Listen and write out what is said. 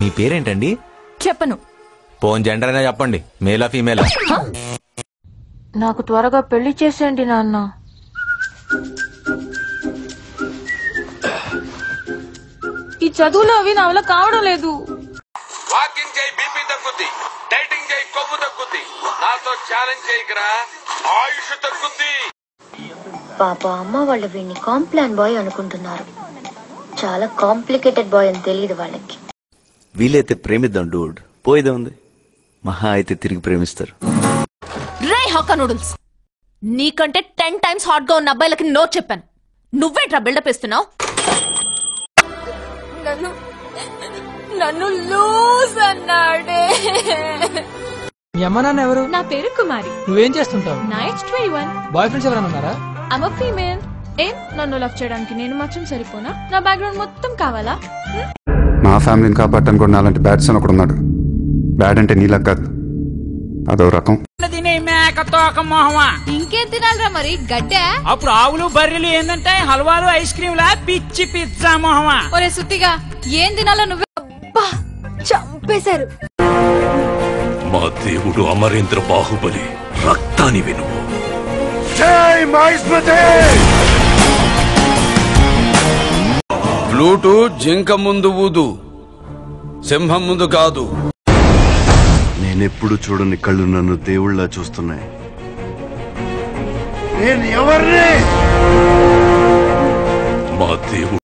మీ పేరేంటండి చెప్పను phone gender అయినా చెప్పండి మేలా ఫీమేలా నాకు త్వరగా పెళ్లి చేసేయండి నాన్న ఈ చదువులు అవి నా వల్ల కావడం లేదు వాకింగ్ చేయి బీపీ తగ్గుద్ది డైటింగ్ చేయి కొవ్వు తగ్గుద్ది నాతో ఛాలెంజ్ చేయకరా ఆయుష్ తగ్గుద్ది పాప అమ్మ వాళ్ళు వీడిని కాంప్లాన్ బాయ్ అనుకుంటున్నారు చాలా కాంప్లికేటెడ్ బాయ్ అని తెలియదు వాళ్ళకి వీలైతే ప్రేమిద్దాం డూడ్ పోయేదే ఉంది మహా అయితే తిరిగి ప్రేమిస్తారు రే హక్క నూడిల్స్ నీకంటే టెన్ టైమ్స్ హాట్ గా ఉన్న అబ్బాయిలకి నో చెప్పాను నువ్వేట్రా బిల్డప్ ఇస్తున్నావు నన్ను నన్ను లూజ్ అన్నాడే మీ అమ్మ నాన్న ఎవరు నా పేరు కుమారి నువ్వేం చేస్తుంటావు night twenty one boyfriends ఎవరైనా ఉన్నారా అమ ఫీమేల్ ఏం నన్ను లవ్ చేయడానికి నేను మాత్రం సరిపోనా నా బ్యాక్గ్రౌండ్ మొత్తం కావాలా నా ఫ్యామిలీని కాపాడటానికి కూడా నాలాంటి బ్యాట్స్ అని ఒకడు ఉన్నాడు బ్యాడ్ అంటే నీలా కాదు అదో రకం తినే మేక తోక మొహమా ఇంకేం తినాలిరా మరి గడ్డే అప్పుడు ఆవులు బర్రెలు ఏందంటే హల్వాలు ఐస్ క్రీమ్లా పిచ్చి పిజ్జా మొహమా ఒరే సుత్తిగా ఏం తినాలో నువ్వే అబ్బా చంపేశారు మా దేవుడు అమరేంద్ర బాహుబలి రక్తాని వినువు ఫ్లూటు జింక ముందు ఊదు సింహం ముందు కాదు నేనెప్పుడు చూడని కళ్ళు నన్ను దేవుళ్ళ చూస్తున్నాయి మా దేవుడు